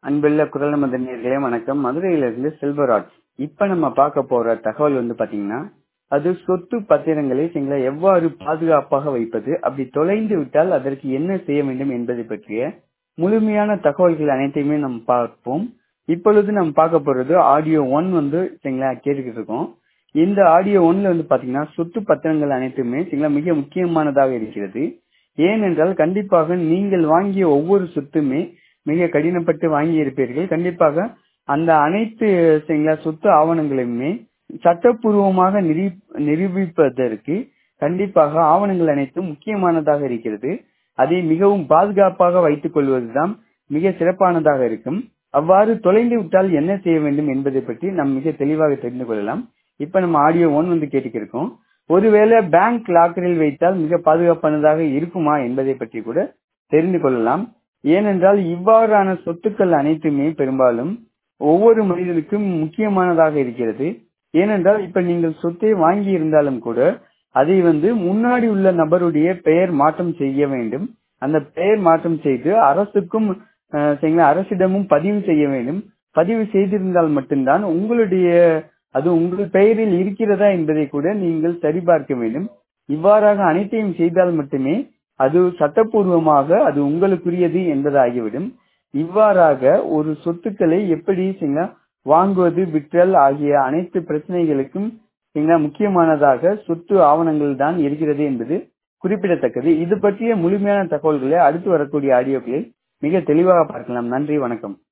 அன்புள்ள குரல் நமது நேர்களே வணக்கம் மதுரையிலிருந்து செல்வராஜ் இப்ப நம்ம பார்க்க போற தகவல் வந்து பாத்தீங்கன்னா அது சொத்து பத்திரங்களை சரிங்களா எவ்வாறு பாதுகாப்பாக வைப்பது அப்படி தொலைந்து விட்டால் அதற்கு என்ன செய்ய வேண்டும் என்பதை பற்றிய முழுமையான தகவல்கள் அனைத்தையுமே நம்ம பார்ப்போம் இப்பொழுது நம்ம பார்க்க போறது ஆடியோ ஒன் வந்து சரிங்களா கேட்டுக்கிட்டு இருக்கோம் இந்த ஆடியோ ஒன்ல வந்து பாத்தீங்கன்னா சொத்து பத்திரங்கள் அனைத்துமே சரிங்களா மிக முக்கியமானதாக இருக்கிறது ஏனென்றால் கண்டிப்பாக நீங்கள் வாங்கிய ஒவ்வொரு சொத்துமே மிக கடினப்பட்டு வாங்கி இருப்பீர்கள் கண்டிப்பாக அந்த அனைத்து சரிங்களா சொத்து ஆவணங்களையுமே சட்டப்பூர்வமாக நிரூ நிரூபிப்பதற்கு கண்டிப்பாக ஆவணங்கள் அனைத்தும் முக்கியமானதாக இருக்கிறது அதை மிகவும் பாதுகாப்பாக வைத்துக் கொள்வதுதான் மிக சிறப்பானதாக இருக்கும் அவ்வாறு தொலைந்து விட்டால் என்ன செய்ய வேண்டும் என்பதை பற்றி நாம் மிக தெளிவாக தெரிந்து கொள்ளலாம் இப்ப நம்ம ஆடியோ ஒன் வந்து கேட்டுக்கிருக்கோம் ஒருவேளை பேங்க் லாக்கரில் வைத்தால் மிக பாதுகாப்பானதாக இருக்குமா என்பதை பற்றி கூட தெரிந்து கொள்ளலாம் ஏனென்றால் இவ்வாறான சொத்துக்கள் அனைத்துமே பெரும்பாலும் ஒவ்வொரு மனிதனுக்கும் முக்கியமானதாக இருக்கிறது ஏனென்றால் இப்ப நீங்கள் சொத்தை வாங்கி இருந்தாலும் கூட அதை வந்து முன்னாடி உள்ள நபருடைய பெயர் மாற்றம் செய்ய வேண்டும் அந்த பெயர் மாற்றம் செய்து அரசுக்கும் அரசிடமும் பதிவு செய்ய வேண்டும் பதிவு செய்திருந்தால் மட்டும்தான் உங்களுடைய அது உங்கள் பெயரில் இருக்கிறதா என்பதை கூட நீங்கள் சரிபார்க்க வேண்டும் இவ்வாறாக அனைத்தையும் செய்தால் மட்டுமே அது சட்டப்பூர்வமாக அது உங்களுக்குரியது என்பதாகிவிடும் இவ்வாறாக ஒரு சொத்துக்களை எப்படி வாங்குவது விற்றல் ஆகிய அனைத்து பிரச்சனைகளுக்கும் முக்கியமானதாக சொத்து ஆவணங்கள் தான் இருக்கிறது என்பது குறிப்பிடத்தக்கது இது பற்றிய முழுமையான தகவல்களை அடுத்து வரக்கூடிய ஆடியோக்களில் மிக தெளிவாக பார்க்கலாம் நன்றி வணக்கம்